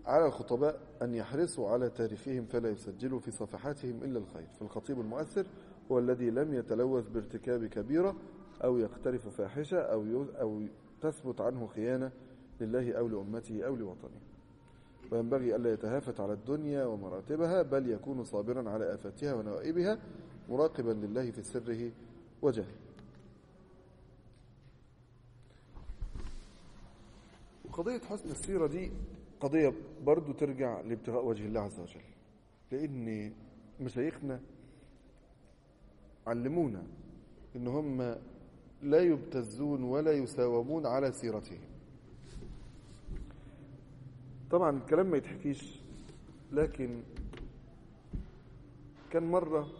على الخطباء أن يحرصوا على تاريخهم فلا يسجلوا في صفحاتهم إلا الخير فالخطيب المؤثر هو الذي لم يتلوث بارتكاب كبيرة أو يقترف فاحشة أو ي- أو تثبت عنه خيانة لله أو لأمته أو لوطنه وينبغي ألا يتهافت على الدنيا ومراتبها بل يكون صابرا على آفاتها ونوائبها مراقبا لله في سره وجهره وقضية حسن السيرة دي قضية برضو ترجع لابتغاء وجه الله عز وجل لأن مشايخنا علمونا إن هم لا يبتزون ولا يساومون على سيرتهم طبعا الكلام ما يتحكيش لكن كان مرة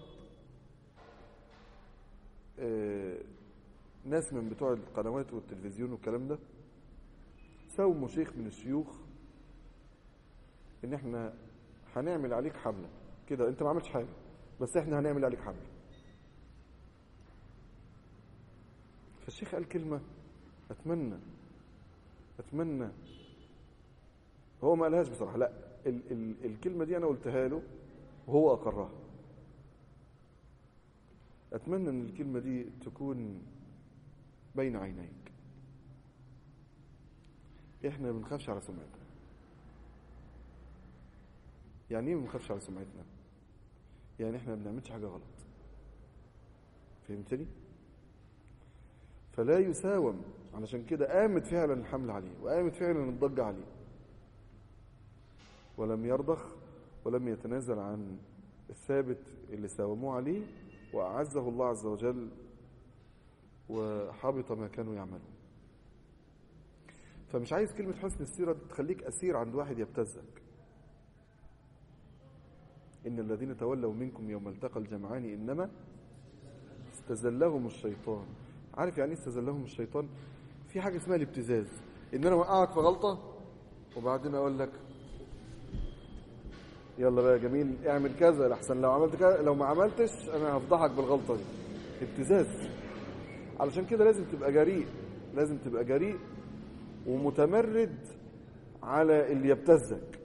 آه، ناس من بتوع القنوات والتلفزيون والكلام ده ساوموا شيخ من الشيوخ ان احنا هنعمل عليك حملة كده انت ما عملتش حاجة بس احنا هنعمل عليك حملة فالشيخ قال كلمة اتمنى اتمنى هو ما قالهاش بصراحة لا ال ال الكلمة دي انا قلتها له وهو اقرها اتمنى ان الكلمة دي تكون بين عينيك احنا ما بنخافش على سمعتنا يعني ايه ما بنخافش على سمعتنا يعني احنا ما بنعملش حاجه غلط فهمتني فلا يساوم علشان كده قامت فعلا الحمل عليه وقامت فعلا الضجه عليه ولم يرضخ ولم يتنازل عن الثابت اللي ساوموه عليه واعزه الله عز وجل وحبط ما كانوا يعملون فمش عايز كلمة حسن السيرة دي تخليك أسير عند واحد يبتزك إن الذين تولوا منكم يوم التقى الجمعان إنما استزلهم الشيطان عارف يعني ايه استزلهم الشيطان في حاجة اسمها الابتزاز إن أنا وقعك في غلطة وبعدين أقول لك يلا بقى يا جميل اعمل كذا لحسن لو عملت كذا لو ما عملتش أنا هفضحك بالغلطة دي ابتزاز علشان كده لازم تبقى جريء لازم تبقى جريء ومتمرد على اللي يبتزك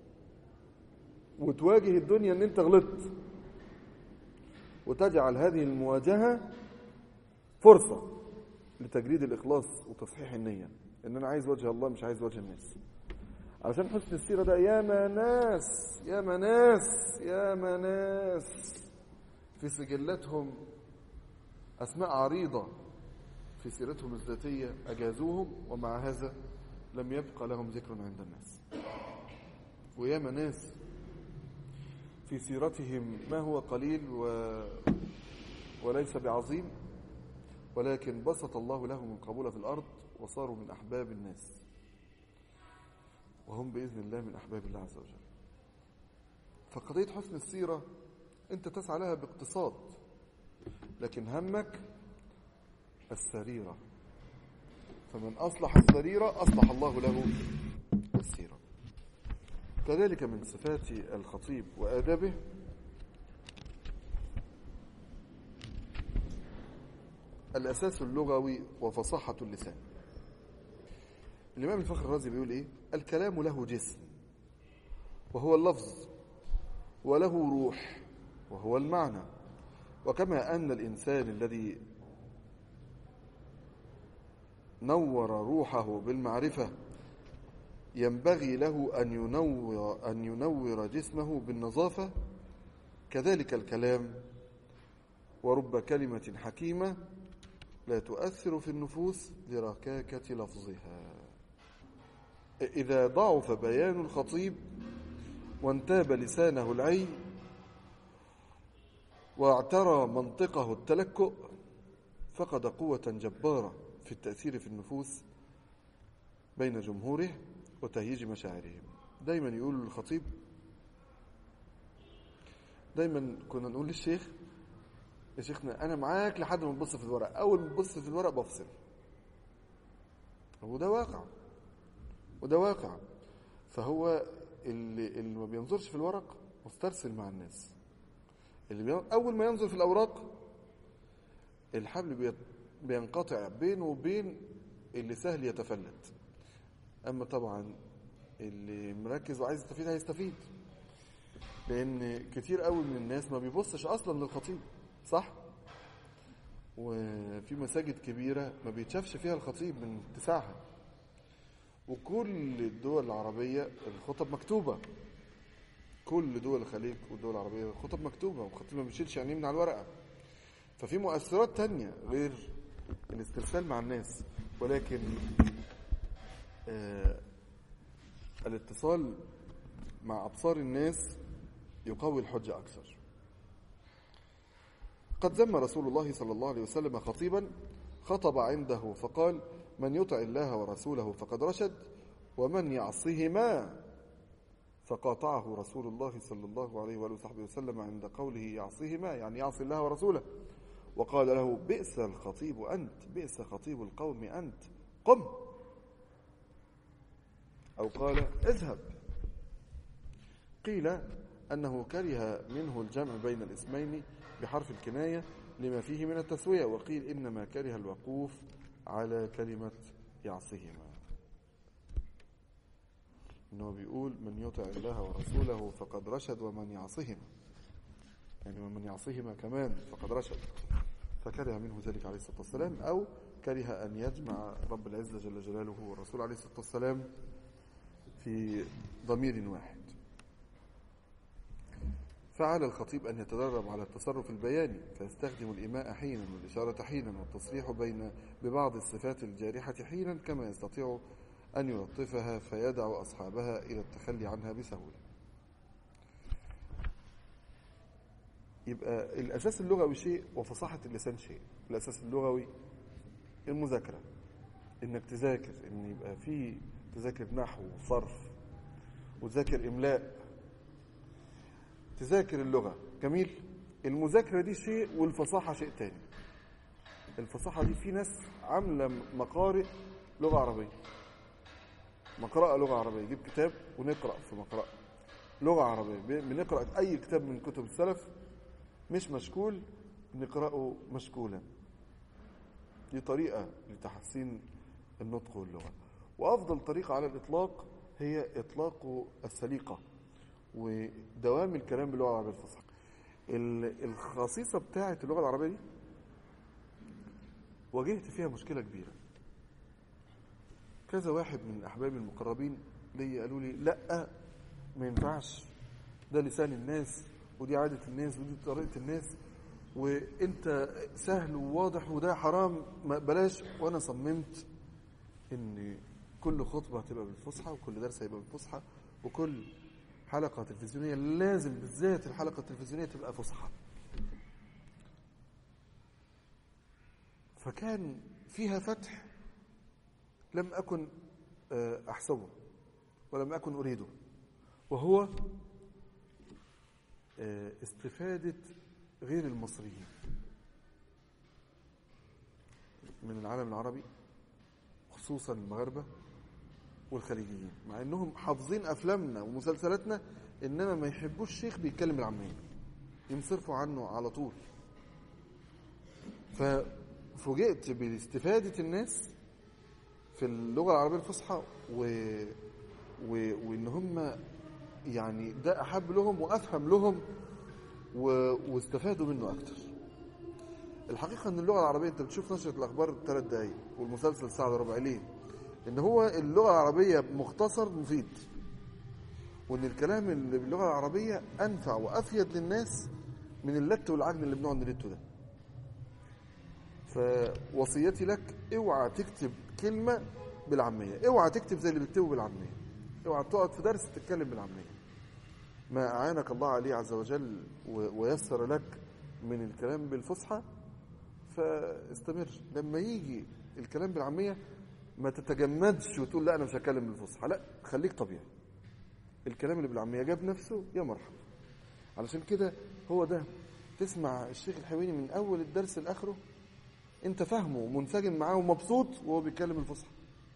وتواجه الدنيا ان انت غلطت وتجعل هذه المواجهة فرصة لتجريد الإخلاص وتصحيح النية إن أنا عايز وجه الله مش عايز وجه الناس علشان حسن السيرة ده ياما ناس ياما ناس ياما ناس في سجلاتهم أسماء عريضة في سيرتهم الذاتية أجازوهم ومع هذا لم يبقى لهم ذكر عند الناس وياما ناس في سيرتهم ما هو قليل و... وليس بعظيم ولكن بسط الله لهم القبول في الأرض وصاروا من أحباب الناس وهم بإذن الله من أحباب الله عز وجل فقضية حسن السيرة أنت تسعى لها باقتصاد لكن همك السريرة فمن أصلح السريرة أصلح الله له السيرة كذلك من صفات الخطيب وآدابه الأساس اللغوي وفصاحة اللسان الإمام الفخر الرازي بيقول إيه الكلام له جسم وهو اللفظ وله روح وهو المعنى وكما أن الإنسان الذي نور روحه بالمعرفة ينبغي له أن ينور, أن ينور جسمه بالنظافة كذلك الكلام ورب كلمة حكيمة لا تؤثر في النفوس لركاكة لفظها إذا ضعف بيان الخطيب وانتاب لسانه العي واعترى منطقه التلكؤ فقد قوة جبارة في التأثير في النفوس بين جمهوره وتهييج مشاعرهم دايما يقول الخطيب دايما كنا نقول للشيخ يا شيخنا انا معاك لحد ما تبص في الورق اول ما تبص في الورق بفصل وده واقع وده واقع فهو اللي, اللي ما بينظرش في الورق مسترسل مع الناس اللي بي... اول ما ينظر في الاوراق الحبل بي... بينقطع بينه وبين اللي سهل يتفلت اما طبعا اللي مركز وعايز يستفيد هيستفيد لان كتير قوي من الناس ما بيبصش اصلا للخطيب صح وفي مساجد كبيرة ما بيتشافش فيها الخطيب من اتساعها وكل الدول العربية الخطب مكتوبة كل دول الخليج والدول العربية الخطب مكتوبة والخطيب ما بيشيلش عينيه من على الورقة ففي مؤثرات تانية غير الاسترسال مع الناس ولكن آه الاتصال مع أبصار الناس يقوي الحجة أكثر قد ذم رسول الله صلى الله عليه وسلم خطيبا خطب عنده فقال من يطع الله ورسوله فقد رشد ومن يعصهما فقاطعه رسول الله صلى الله عليه وآله وصحبه وسلم عند قوله يعصيهما يعني يعصي الله ورسوله وقال له بئس الخطيب أنت بئس خطيب القوم أنت قم أو قال اذهب قيل أنه كره منه الجمع بين الاسمين بحرف الكناية لما فيه من التسوية وقيل إنما كره الوقوف على كلمة يعصيهما انه بيقول من يطع الله ورسوله فقد رشد ومن يعصهما يعني ومن يعصهما كمان فقد رشد فكره منه ذلك عليه الصلاة والسلام أو كره أن يجمع رب العزة جل جلاله والرسول عليه الصلاة والسلام في ضمير واحد فعلى الخطيب أن يتدرب على التصرف البياني فيستخدم الإيماء حينا والإشارة حينا والتصريح بين ببعض الصفات الجارحة حينا كما يستطيع أن يلطفها فيدع أصحابها إلى التخلي عنها بسهولة يبقى الأساس اللغوي شيء وفصاحة اللسان شيء الأساس اللغوي المذاكرة إنك تذاكر إن يبقى في تذاكر نحو وصرف وتذاكر إملاء تذاكر اللغة جميل المذاكرة دي شيء والفصاحة شيء تاني الفصاحة دي في ناس عاملة مقارئ لغة عربية مقرأة لغة عربية يجيب كتاب ونقرأ في مقرأة لغة عربية بنقرأ أي كتاب من كتب السلف مش مشكول نقرأه مشكولا دي طريقة لتحسين النطق واللغة وأفضل طريقة على الإطلاق هي إطلاق السليقة ودوام الكلام باللغة العربية الفصحى الخصيصة بتاعة اللغة العربية دي واجهت فيها مشكلة كبيرة كذا واحد من أحبابي المقربين لي قالوا لي لا ما ينفعش ده لسان الناس ودي عادة الناس ودي طريقة الناس وانت سهل وواضح وده حرام ما بلاش وانا صممت ان كل خطبة هتبقى بالفصحى وكل درس هيبقى بالفصحى وكل حلقة تلفزيونية لازم بالذات الحلقة التلفزيونية تبقى فصحى فكان فيها فتح لم أكن أحسبه ولم أكن أريده وهو استفادة غير المصريين من العالم العربي خصوصا المغاربة والخليجيين مع انهم حافظين افلامنا ومسلسلاتنا انما ما يحبوش الشيخ بيتكلم العامية ينصرفوا عنه على طول ففوجئت باستفادة الناس في اللغة العربية الفصحى و... و... وان هم يعني ده احب لهم وافهم لهم و... واستفادوا منه اكتر الحقيقة ان اللغة العربية انت بتشوف نشرة الاخبار ثلاث دقايق والمسلسل ساعة ربع ليه ان هو اللغة العربية مختصر مفيد وان الكلام اللي باللغة العربية انفع وافيد للناس من اللت والعجن اللي بنقعد نلته ده فوصيتي لك اوعى تكتب كلمة بالعامية اوعى تكتب زي اللي بيكتبوا بالعامية اوعى تقعد في درس تتكلم بالعامية ما أعانك الله عليه عز وجل ويسر لك من الكلام بالفصحى فاستمر لما يجي الكلام بالعامية ما تتجمدش وتقول لا أنا مش هتكلم بالفصحى لا خليك طبيعي الكلام اللي بالعامية جاب نفسه يا مرحبا علشان كده هو ده تسمع الشيخ الحويني من أول الدرس لآخره أنت فاهمه ومنسجم معاه ومبسوط وهو بيتكلم الفصحى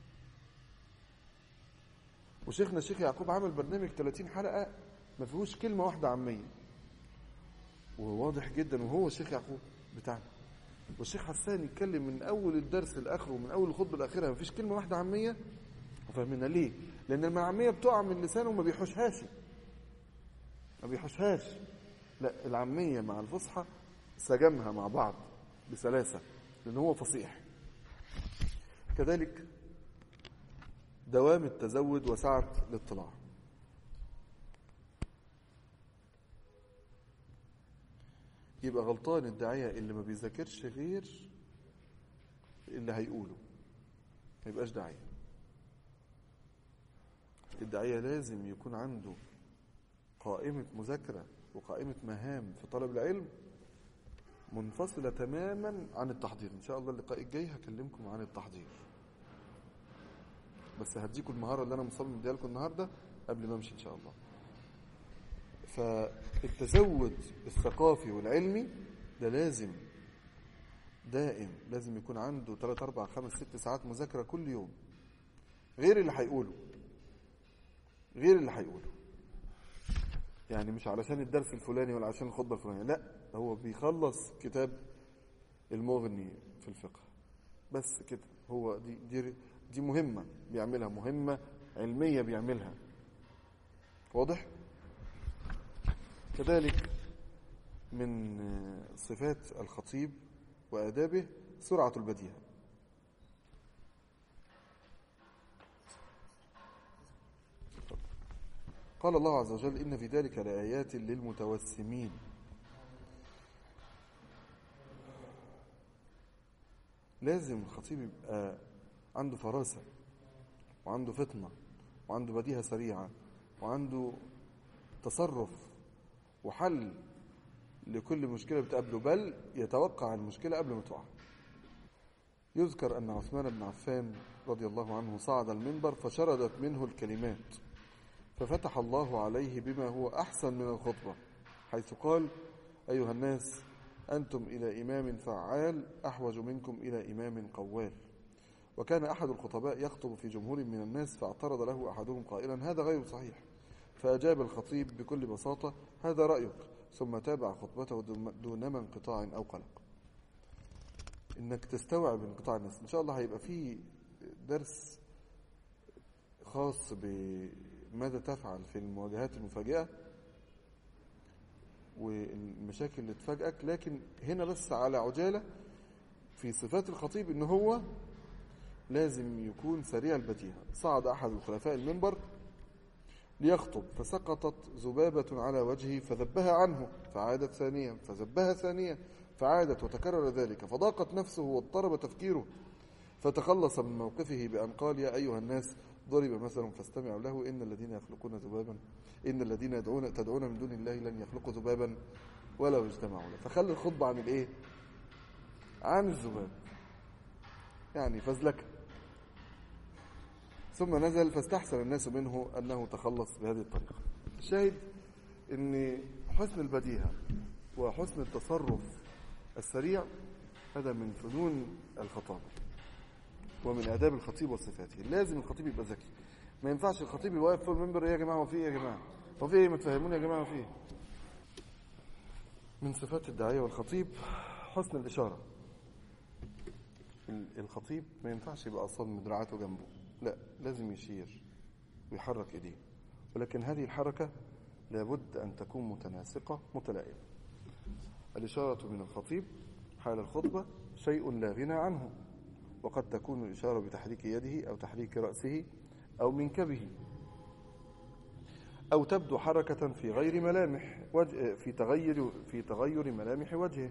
وشيخنا الشيخ يعقوب عمل برنامج 30 حلقة ما فيهوش كلمة واحدة عامية وواضح جدا وهو الشيخ يعقوب بتاعنا والشيخ حسان يتكلم من أول الدرس لآخره ومن أول الخطبة لآخرها ما فيش كلمة واحدة عامية وفاهمينها ليه؟ لأن العامية بتقع من لسانه وما بيحوشهاش ما بيحوشهاش لا العامية مع الفصحى سجمها مع بعض بسلاسة لأن هو فصيح كذلك دوام التزود وسعة الاطلاع يبقى غلطان الداعية اللي ما بيذاكرش غير اللي هيقوله ما يبقاش داعية الداعية لازم يكون عنده قائمة مذاكرة وقائمة مهام في طلب العلم منفصلة تماما عن التحضير إن شاء الله اللقاء الجاي هكلمكم عن التحضير بس هديكم المهارة اللي أنا مصمم اديها لكم النهاردة قبل ما أمشي إن شاء الله فالتزود الثقافي والعلمي ده لازم دائم لازم يكون عنده 3 4 5 6 ساعات مذاكرة كل يوم غير اللي هيقوله غير اللي هيقوله يعني مش علشان الدرس الفلاني ولا عشان الخطبة الفلانية لا هو بيخلص كتاب المغني في الفقه بس كده هو دي دي دي مهمة بيعملها مهمة علمية بيعملها واضح كذلك من صفات الخطيب وآدابه سرعة البديهة قال الله عز وجل إن في ذلك لآيات للمتوسمين لازم الخطيب يبقى عنده فراسة وعنده فطنة وعنده بديهة سريعة وعنده تصرف وحل لكل مشكلة بتقابله بل يتوقع المشكلة قبل ما تقع يذكر أن عثمان بن عفان رضي الله عنه صعد المنبر فشردت منه الكلمات ففتح الله عليه بما هو أحسن من الخطبة حيث قال أيها الناس أنتم إلى إمام فعال أحوج منكم إلى إمام قوال وكان أحد الخطباء يخطب في جمهور من الناس فاعترض له أحدهم قائلا هذا غير صحيح فأجاب الخطيب بكل بساطة هذا رأيك ثم تابع خطبته دون ما انقطاع أو قلق إنك تستوعب انقطاع الناس إن شاء الله هيبقى في درس خاص بماذا تفعل في المواجهات المفاجئة والمشاكل اللي تفاجئك لكن هنا بس على عجالة في صفات الخطيب إن هو لازم يكون سريع البديهة صعد أحد الخلفاء المنبر ليخطب فسقطت ذبابة على وجهه فذبها عنه فعادت ثانيا فذبها ثانيا فعادت وتكرر ذلك فضاقت نفسه واضطرب تفكيره فتخلص من موقفه بأن قال يا أيها الناس ضرب مثلا فاستمعوا له إن الذين يخلقون ذبابا إن الذين يدعون تدعون من دون الله لن يخلقوا ذبابا ولو اجتمعوا له فخلي الخطبة عن الإيه؟ عن الذباب يعني فزلكه ثم نزل فاستحسن الناس منه أنه تخلص بهذه الطريقة الشاهد أن حسن البديهة وحسن التصرف السريع هذا من فنون الخطابة ومن آداب الخطيب وصفاته لازم الخطيب يبقى ذكي ما ينفعش الخطيب يبقى واقف فوق المنبر يا جماعة وفي ايه يا جماعة وفي ايه ما تفهموني يا جماعة وفي ايه من صفات الداعية والخطيب حسن الإشارة الخطيب ما ينفعش يبقى أصلا دراعاته جنبه لا لازم يشير ويحرك ايديه ولكن هذه الحركة لابد أن تكون متناسقة متلائمة الإشارة من الخطيب حال الخطبة شيء لا غنى عنه وقد تكون الإشارة بتحريك يده أو تحريك رأسه أو منكبه أو تبدو حركة في غير ملامح وجه في تغير في تغير ملامح وجهه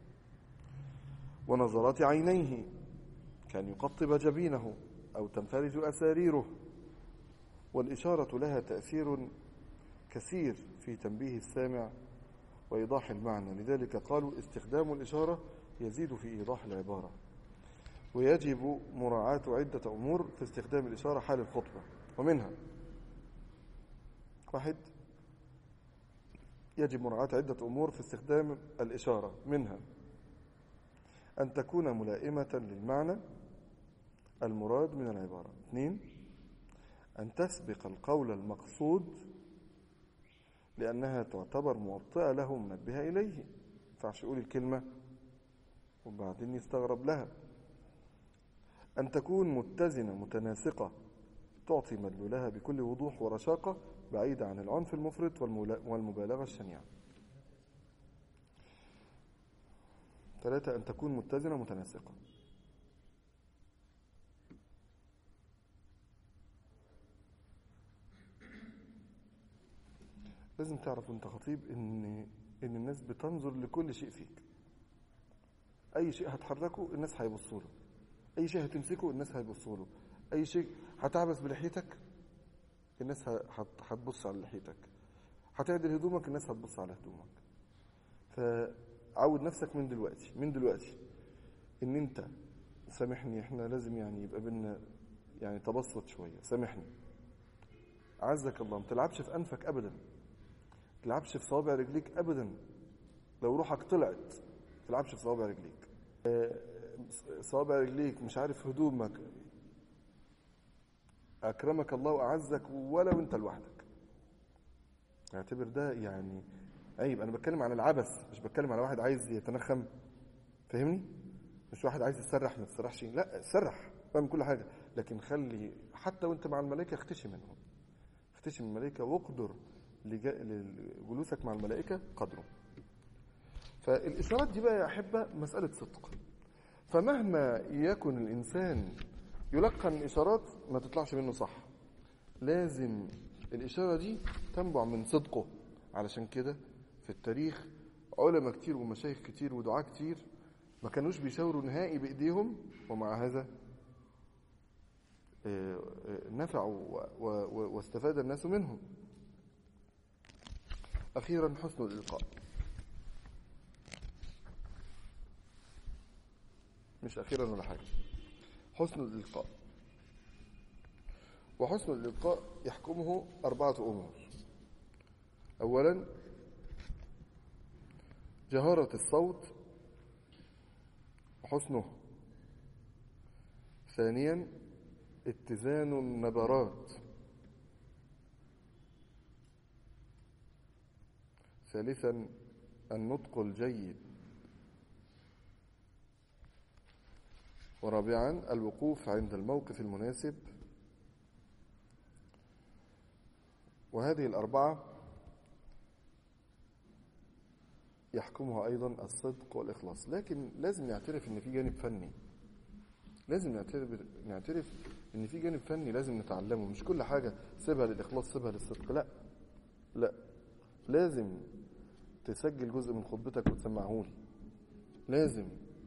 ونظرات عينيه كان يقطب جبينه أو تنفرج أساريره والإشارة لها تأثير كثير في تنبيه السامع وإيضاح المعنى لذلك قالوا استخدام الإشارة يزيد في إيضاح العبارة ويجب مراعاة عدة أمور في استخدام الإشارة حال الخطبة ومنها واحد يجب مراعاة عدة أمور في استخدام الإشارة منها أن تكون ملائمة للمعنى المراد من العبارة اثنين أن تسبق القول المقصود لأنها تعتبر موطئة له منبهة إليه ينفعش يقول الكلمة وبعدين يستغرب لها أن تكون متزنة متناسقة تعطي مدلولها بكل وضوح ورشاقة بعيدة عن العنف المفرط والملا- والمبالغة الشنيعة ثلاثة أن تكون متزنة متناسقة لازم تعرف وانت خطيب ان ان الناس بتنظر لكل شيء فيك اي شيء هتحركه الناس هيبصوا له اي شيء هتمسكه الناس هيبصوا له اي شيء هتعبس بلحيتك الناس ه- هت- هتبص على لحيتك هتعدل هدومك الناس هتبص على هدومك فعود نفسك من دلوقتي من دلوقتي ان انت سامحني احنا لازم يعني يبقى بينا يعني تبسط شويه سامحني عزك الله ما تلعبش في انفك ابدا ما تلعبش في صوابع رجليك ابدا لو روحك طلعت ما تلعبش في صوابع رجليك آه، صوابع رجليك مش عارف هدومك اكرمك الله واعزك ولو انت لوحدك اعتبر ده يعني عيب انا بتكلم عن العبث مش بتكلم على واحد عايز يتنخم فاهمني مش واحد عايز يسرح ما تسرحش لا سرح اعمل كل حاجه لكن خلي حتى وانت مع الملائكه اختشي منهم اختشي من الملائكه واقدر لجا- لجلوسك مع الملائكه قدره فالاشارات دي بقى يا احبه مساله صدق فمهما يكن الانسان يلقن اشارات ما تطلعش منه صح لازم الاشاره دي تنبع من صدقه علشان كده في التاريخ علماء كتير ومشايخ كتير ودعاة كتير ما كانوش بيشاوروا نهائي بايديهم ومع هذا آه، آه، نفعوا و- و- واستفاد الناس منهم أخيرا حسن الإلقاء مش أخيرا ولا حاجة حسن الإلقاء وحسن الإلقاء يحكمه أربعة أمور أولا جهارة الصوت وحسنه ثانيا اتزان النبرات ثالثا النطق الجيد ورابعا الوقوف عند الموقف المناسب وهذه الأربعة يحكمها أيضا الصدق والإخلاص لكن لازم نعترف إن في جانب فني لازم نعترف نعترف إن في جانب فني لازم نتعلمه مش كل حاجة سيبها للإخلاص سيبها للصدق لا لا لازم تسجل جزء من خطبتك وتسمعه لي لازم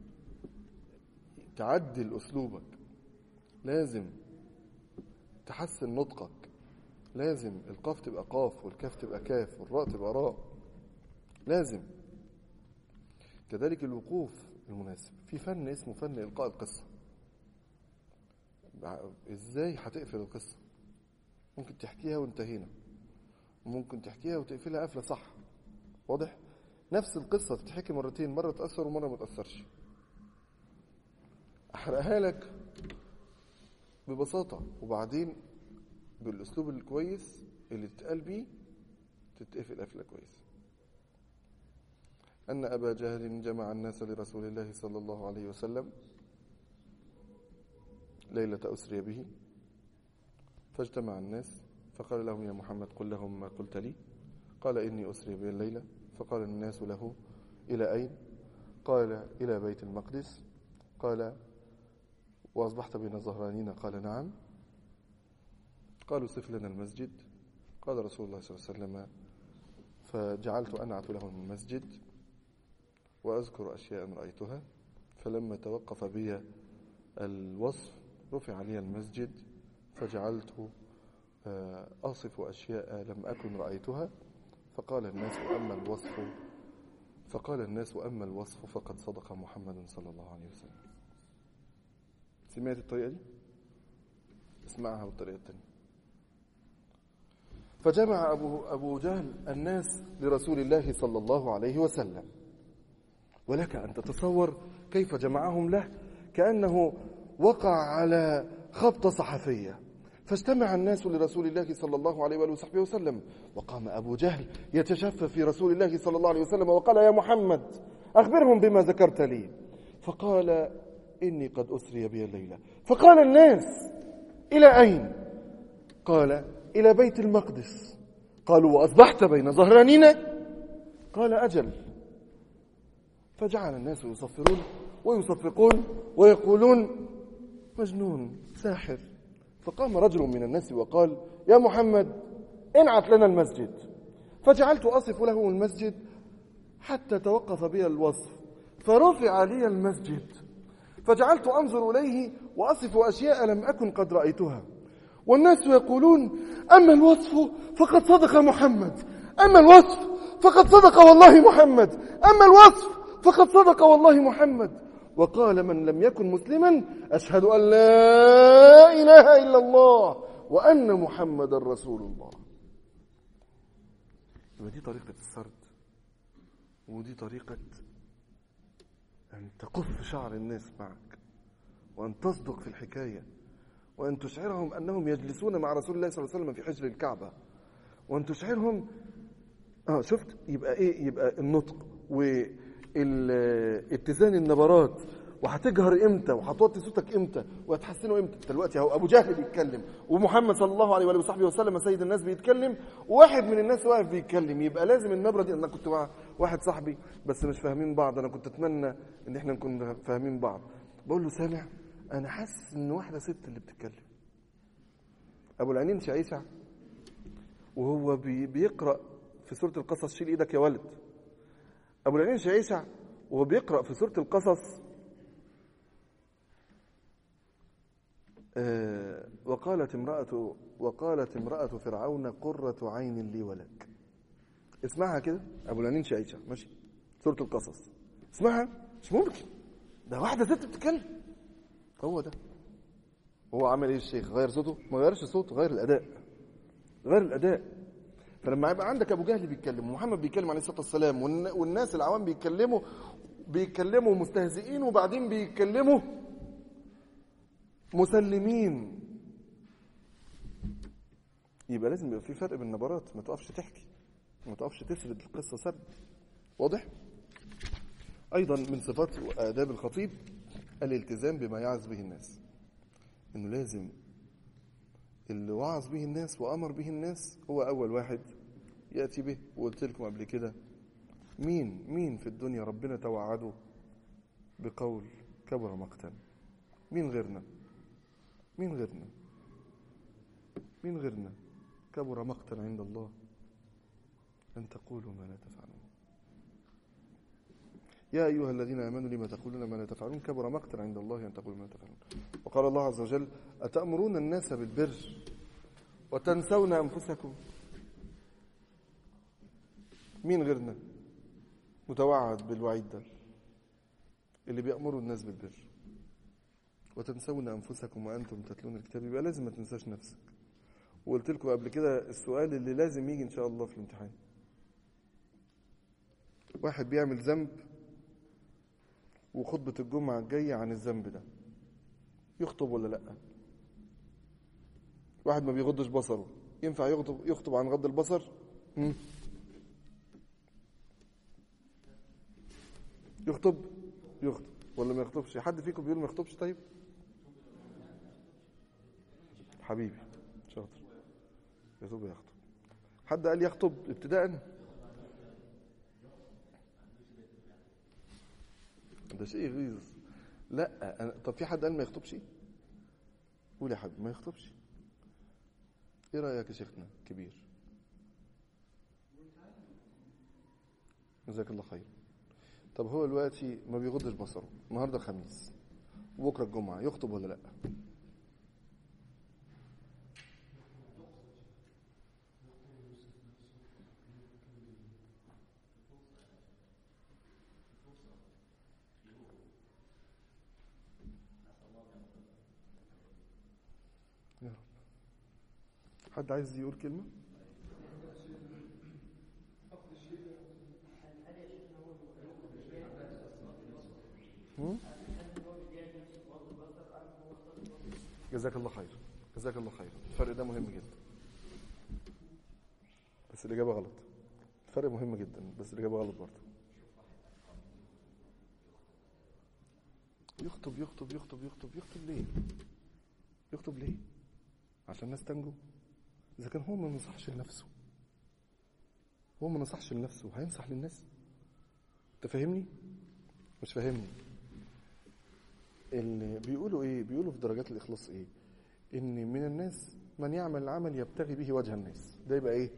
تعدل أسلوبك لازم تحسن نطقك لازم القاف تبقى قاف والكاف تبقى كاف والراء تبقى راء لازم كذلك الوقوف المناسب في فن اسمه فن إلقاء القصة ازاي هتقفل القصة ممكن تحكيها وانتهينا ممكن تحكيها وتقفلها قفلة صح واضح نفس القصة تتحكي مرتين مرة تأثر ومرة ما تأثرش أحرقها لك ببساطة وبعدين بالأسلوب الكويس اللي تتقال بيه تتقفل قفلة كويس أن أبا جهل جمع الناس لرسول الله صلى الله عليه وسلم ليلة أسري به فاجتمع الناس فقال لهم يا محمد قل لهم ما قلت لي قال إني أسري بي الليلة فقال الناس له إلى أين قال إلى بيت المقدس قال وأصبحت بين ظهرانينا قال نعم قالوا صف لنا المسجد قال رسول الله صلى الله عليه وسلم فجعلت أنعت لهم المسجد وأذكر أشياء رأيتها فلما توقف بي الوصف رفع لي المسجد فجعلت أصف أشياء لم أكن رأيتها فقال الناس أما الوصف فقال الناس أما الوصف فقد صدق محمد صلى الله عليه وسلم سمعت الطريقة دي اسمعها بالطريقة الثانية فجمع أبو, أبو جهل الناس لرسول الله صلى الله عليه وسلم ولك أن تتصور كيف جمعهم له كأنه وقع على خبطة صحفية فاجتمع الناس لرسول الله صلى الله عليه وآله وصحبه وسلم وقام أبو جهل يتشفى في رسول الله صلى الله عليه وسلم وقال يا محمد أخبرهم بما ذكرت لي فقال إني قد أسري بي الليلة فقال الناس إلى أين قال إلى بيت المقدس قالوا وأصبحت بين ظهرانينا قال أجل فجعل الناس يصفرون ويصفقون ويقولون مجنون ساحر فقام رجل من الناس وقال يا محمد انعت لنا المسجد فجعلت أصف له المسجد حتى توقف بي الوصف فرفع لي المسجد فجعلت أنظر إليه وأصف أشياء لم أكن قد رأيتها والناس يقولون أما الوصف فقد صدق محمد أما الوصف فقد صدق والله محمد أما الوصف فقد صدق والله محمد وقال من لم يكن مسلما أشهد أن لا إله إلا الله وأن محمد رسول الله يبقى دي طريقة السرد ودي طريقة أن تقف شعر الناس معك وأن تصدق في الحكاية وأن تشعرهم أنهم يجلسون مع رسول الله صلى الله عليه وسلم في حجر الكعبة وأن تشعرهم اه شفت يبقى ايه يبقى النطق والاتزان النبرات وهتجهر امتى وهتوطي صوتك امتى وهتحسنه امتى انت دلوقتي اهو ابو جهل بيتكلم ومحمد صلى الله عليه واله وصحبه وسلم سيد الناس بيتكلم وواحد من الناس واقف بيتكلم يبقى لازم النبره دي انا كنت مع واحد صاحبي بس مش فاهمين بعض انا كنت اتمنى ان احنا نكون فاهمين بعض بقول له سامع انا حاسس ان واحده ست اللي بتتكلم ابو العينين شعيشع وهو بي بيقرا في سوره القصص شيل ايدك يا ولد ابو العينين شعيشع وهو بيقرا في سوره القصص آه، وقالت امرأة وقالت امرأة فرعون قرة عين لي ولك اسمعها كده أبو العنين شعيشة ماشي سورة القصص اسمعها مش ممكن ده واحدة ست بتتكلم هو ده هو عمل ايه الشيخ غير صوته ما غيرش صوته غير الأداء غير الأداء فلما يبقى عندك أبو جهل بيتكلم ومحمد بيتكلم عليه الصلاة والسلام والن- والناس العوام بيتكلموا بيتكلموا مستهزئين وبعدين بيتكلموا مسلمين يبقى لازم يبقى في فرق بين النبرات ما تقفش تحكي ما تقفش تسرد القصة سرد واضح أيضا من صفات وآداب الخطيب الالتزام بما يعظ به الناس إنه لازم اللي وعظ به الناس وأمر به الناس هو أول واحد يأتي به وقلت لكم قبل كده مين مين في الدنيا ربنا توعده بقول كبر مقتا مين غيرنا مين غيرنا مين غيرنا كبر مقتا عند الله أن تقولوا ما لا تفعلون يا أيها الذين آمنوا لما تقولون ما لا تفعلون كبر مقتا عند الله أن تقولوا ما لا تفعلون وقال الله عز وجل أتأمرون الناس بالبر وتنسون أنفسكم مين غيرنا متوعد بالوعيد ده اللي بيأمروا الناس بالبر وتنسون أنفسكم وأنتم تتلون الكتاب يبقى لازم ما تنساش نفسك وقلت لكم قبل كده السؤال اللي لازم يجي إن شاء الله في الامتحان واحد بيعمل ذنب وخطبة الجمعة الجاية عن الذنب ده يخطب ولا لأ واحد ما بيغضش بصره ينفع يخطب, يخطب عن غض البصر مم. يخطب يخطب ولا ما يخطبش حد فيكم بيقول ما يخطبش طيب حبيبي شاطر يخطب يخطب حد قال يخطب ابتداء ده شيء غيظ لا أنا طب في حد قال ما يخطبش قول يا حبيبي ما يخطبش ايه رايك يا شيخنا كبير جزاك الله خير طب هو دلوقتي ما بيغضش بصره النهارده الخميس وبكره الجمعه يخطب ولا لا يا رب حد عايز يقول كلمه هم؟ جزاك الله خير جزاك الله خير الفرق ده مهم جدا بس الإجابة غلط الفرق مهم جدا بس الإجابة غلط برضه يخطب يخطب يخطب يخطب يخطب ليه يخطب ليه عشان الناس تنجو إذا كان هو ما نصحش لنفسه هو ما نصحش لنفسه هينصح للناس أنت فاهمني؟ مش فاهمني اللي بيقولوا إيه؟ بيقولوا في درجات الإخلاص إيه؟ إن من الناس من يعمل العمل يبتغي به وجه الناس ده يبقى إيه؟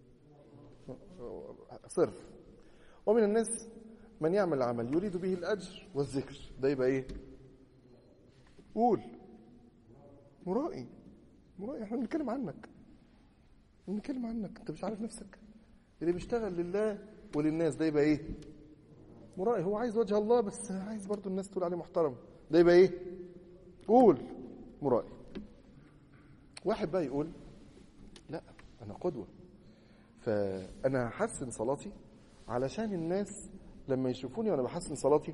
صرف ومن الناس من يعمل العمل يريد به الأجر والذكر ده يبقى إيه؟ قول مرائي مرائي احنا بنتكلم عنك بنتكلم عنك انت مش عارف نفسك اللي بيشتغل لله وللناس ده يبقى ايه مرائي هو عايز وجه الله بس عايز برضو الناس تقول عليه محترم ده يبقى ايه قول مرائي واحد بقى يقول لا انا قدوة فانا هحسن صلاتي علشان الناس لما يشوفوني وانا بحسن صلاتي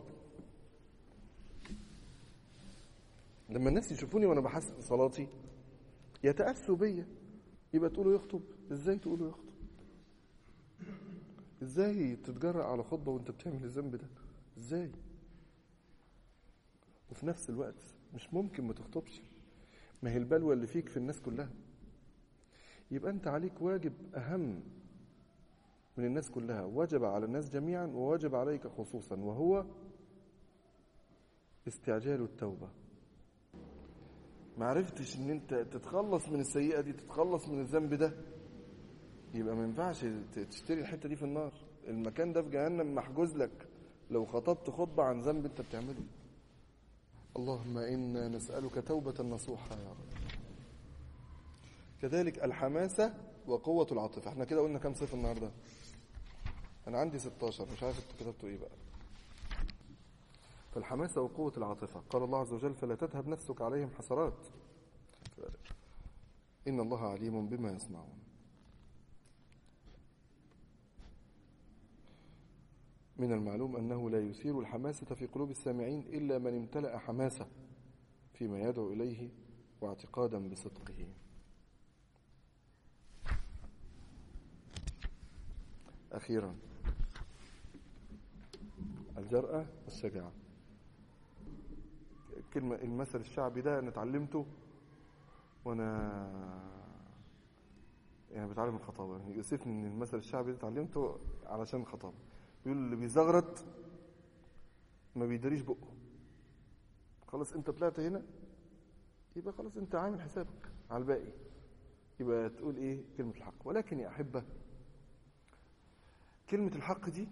لما الناس يشوفوني وانا بحسن صلاتي يتأسوا بيا يبقى تقولوا يخطب ازاي تقولوا يخطب ازاي تتجرأ على خطبة وانت بتعمل الذنب ده ازاي وفي نفس الوقت مش ممكن ما تخطبش ما هي البلوى اللي فيك في الناس كلها يبقى انت عليك واجب اهم من الناس كلها وجب على الناس جميعا ووجب عليك خصوصا وهو استعجال التوبه ما عرفتش ان انت تتخلص من السيئه دي تتخلص من الذنب ده يبقى ما ينفعش تشتري الحته دي في النار المكان ده في جهنم محجوز لك لو خطبت خطبه عن ذنب انت بتعمله اللهم انا نسالك توبه نصوحه يا رب كذلك الحماسه وقوه العاطفه احنا كده قلنا كام صفه النهارده انا عندي 16 مش عارف انتوا كتبتوا ايه بقى فالحماسة وقوة العاطفة قال الله عز وجل فلا تذهب نفسك عليهم حسرات إن الله عليم بما يصنعون من المعلوم أنه لا يثير الحماسة في قلوب السامعين إلا من امتلأ حماسة فيما يدعو إليه واعتقادا بصدقه أخيرا الجرأة والشجاعة كلمة المثل الشعبي ده أنا اتعلمته وأنا يعني بتعلم الخطابة يعني يؤسفني إن المثل الشعبي ده اتعلمته علشان الخطابة بيقول اللي بيزغرط ما بيداريش بقه خلاص أنت طلعت هنا يبقى خلاص أنت عامل حسابك على الباقي يبقى تقول إيه كلمة الحق ولكن يا أحبة كلمة الحق دي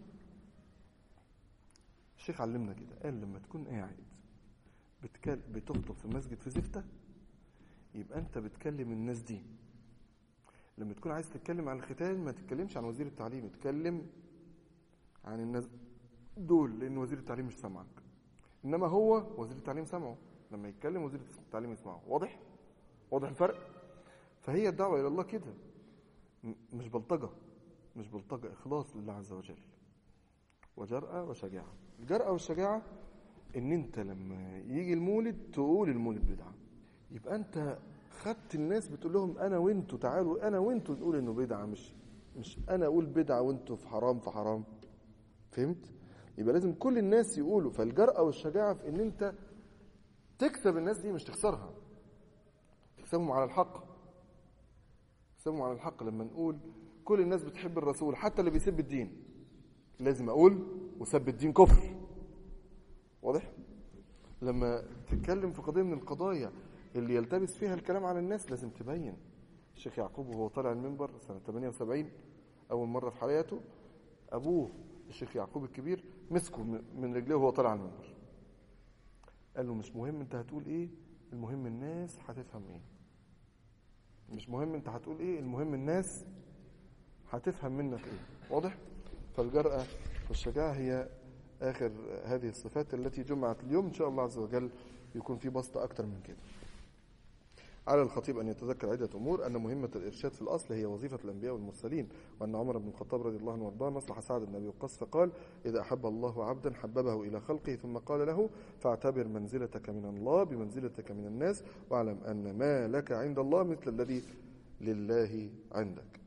الشيخ علمنا كده قال لما تكون قاعد بتكل... بتخطب في مسجد في زفتة يبقى انت بتكلم الناس دي لما تكون عايز تتكلم عن الختان ما تتكلمش عن وزير التعليم اتكلم عن الناس دول لان وزير التعليم مش سامعك انما هو وزير التعليم سامعه لما يتكلم وزير التعليم يسمعه واضح واضح الفرق فهي الدعوه الى الله كده مش بلطجه مش بلطجه اخلاص لله عز وجل وجرأة وشجاعة الجرأة والشجاعة ان انت لما يجي المولد تقول المولد بدعة يبقى انت خدت الناس بتقول لهم انا وانتوا تعالوا انا وانتوا نقول انه بدعة مش مش انا اقول بدعة وانتوا في حرام في حرام فهمت يبقى لازم كل الناس يقولوا فالجرأة والشجاعة في ان انت تكسب الناس دي مش تخسرها تكسبهم على الحق تكسبهم على الحق لما نقول كل الناس بتحب الرسول حتى اللي بيسب الدين لازم اقول وسب الدين كفر واضح لما تتكلم في قضيه من القضايا اللي يلتبس فيها الكلام على الناس لازم تبين الشيخ يعقوب وهو طالع المنبر سنه 78 اول مره في حياته ابوه الشيخ يعقوب الكبير مسكه من رجليه وهو طالع على المنبر قال له مش مهم انت هتقول ايه المهم الناس هتفهم ايه مش مهم انت هتقول ايه المهم الناس هتفهم منك ايه واضح فالجرأة والشجاعة هي آخر هذه الصفات التي جمعت اليوم إن شاء الله عز وجل يكون في بسط أكتر من كده على الخطيب أن يتذكر عدة أمور أن مهمة الإرشاد في الأصل هي وظيفة الأنبياء والمرسلين وأن عمر بن الخطاب رضي الله عنه وارضاه نصح سعد بن أبي وقاص فقال إذا أحب الله عبدا حببه إلى خلقه ثم قال له فاعتبر منزلتك من الله بمنزلتك من الناس واعلم أن ما لك عند الله مثل الذي لله عندك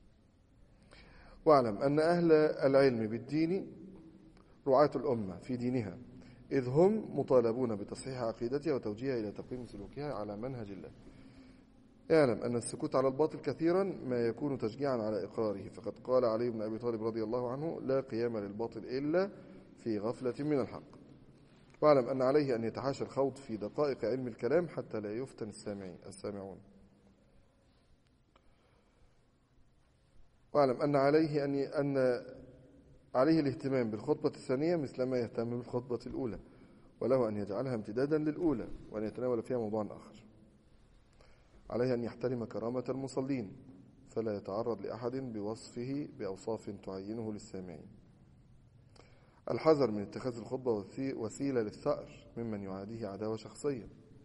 واعلم أن أهل العلم بالدين رعاة الأمة في دينها إذ هم مطالبون بتصحيح عقيدتها وتوجيهها إلى تقويم سلوكها على منهج الله اعلم أن السكوت على الباطل كثيرا ما يكون تشجيعا على إقراره فقد قال علي بن أبي طالب رضي الله عنه لا قيام للباطل إلا في غفلة من الحق واعلم أن عليه أن يتحاشى الخوض في دقائق علم الكلام حتى لا يفتن السامعين السامعون واعلم أن عليه أن أن عليه الاهتمام بالخطبة الثانية مثل ما يهتم بالخطبة الأولى وله أن يجعلها امتدادا للأولى وأن يتناول فيها موضوعا آخر عليه أن يحترم كرامة المصلين فلا يتعرض لأحد بوصفه بأوصاف تعينه للسامعين الحذر من اتخاذ الخطبة وسي- وسيلة للثأر ممن يعاديه عداوة شخصية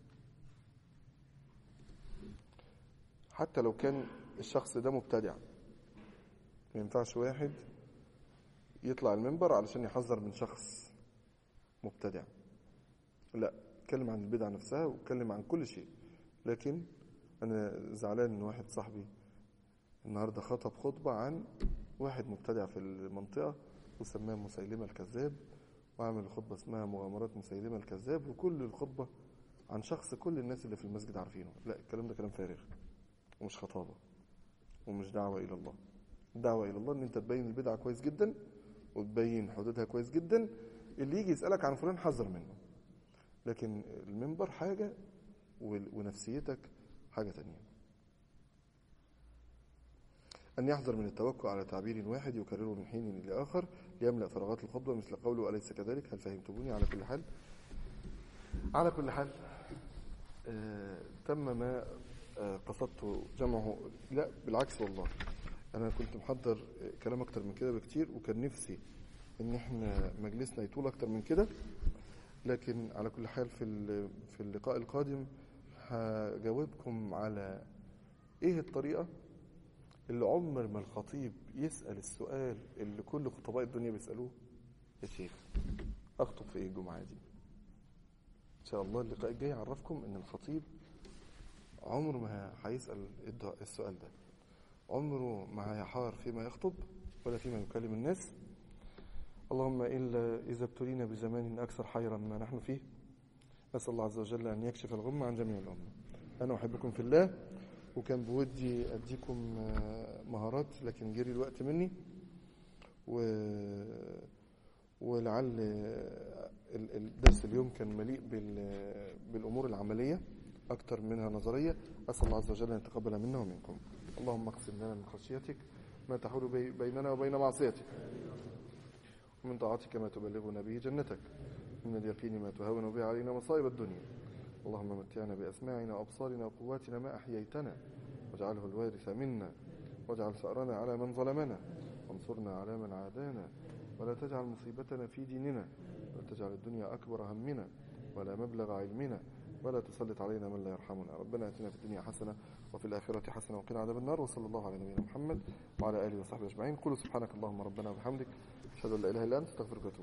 حتى لو كان الشخص ده مبتدع ما ينفعش واحد يطلع المنبر علشان يحذر من شخص مبتدع لا اتكلم عن البدعة نفسها واتكلم عن كل شيء لكن انا زعلان ان واحد صاحبي النهارده خطب خطبة عن واحد مبتدع في المنطقة وسماه مسيلمة الكذاب وعمل خطبة اسمها مغامرات مسيلمة الكذاب وكل الخطبة عن شخص كل الناس اللي في المسجد عارفينه لا الكلام ده كلام فارغ ومش خطابة ومش دعوة إلى الله الدعوة إلى الله إن أنت تبين البدعة كويس جدا وتبين حدودها كويس جدا اللي يجي يسألك عن فلان حذر منه لكن المنبر حاجة وال- ونفسيتك حاجة تانية أن يحذر من التوكل على تعبير واحد يكرره من حين إلى آخر ليملأ فراغات الخطبة مثل قوله أليس كذلك هل فهمتموني على كل حال على كل حال آه تم ما آه قصدت جمعه لا بالعكس والله أنا كنت محضر آه، كلام أكتر من كده بكتير وكان نفسي إن إحنا مجلسنا يطول أكتر من كده لكن على كل حال في ال- في اللقاء القادم هجاوبكم على إيه الطريقة اللي عمر ما الخطيب يسأل السؤال اللي كل خطباء الدنيا بيسألوه يا شيخ أخطب في إيه الجمعة دي إن شاء الله اللقاء الجاي أعرفكم إن الخطيب عمره ما هيسأل الد- السؤال ده عمره ما هيحار فيما يخطب ولا فيما يكلم الناس اللهم إلا إذا ابتلينا بزمان أكثر حيرا مما نحن فيه نسأل الله عز وجل أن يكشف الغمة عن جميع الأمة أنا أحبكم في الله وكان بودي أديكم آه، مهارات لكن جري الوقت مني و... ولعل آه، ال- الدرس اليوم كان مليء بال... بالأمور العملية أكثر منها نظرية أسأل الله عز وجل أن يتقبل منا ومنكم اللهم اقسم لنا من خشيتك ما تحول بي- بيننا وبين معصيتك ومن طاعتك ما تبلغنا به جنتك من اليقين ما تهون به علينا مصائب الدنيا اللهم متعنا بأسماعنا وأبصارنا وقواتنا ما أحييتنا واجعله الوارث منا واجعل ثأرنا على من ظلمنا وانصرنا على من عادانا ولا تجعل مصيبتنا في ديننا ولا تجعل الدنيا أكبر همنا ولا مبلغ علمنا ولا تسلط علينا من لا يرحمنا ربنا اتنا في الدنيا حسنة وفي الآخرة حسنة وقنا عذاب النار وصلى الله على نبينا محمد وعلى آله وصحبه أجمعين قولوا سبحانك اللهم ربنا وبحمدك أشهد أن لا إله إلا أنت استغفرك وأتوب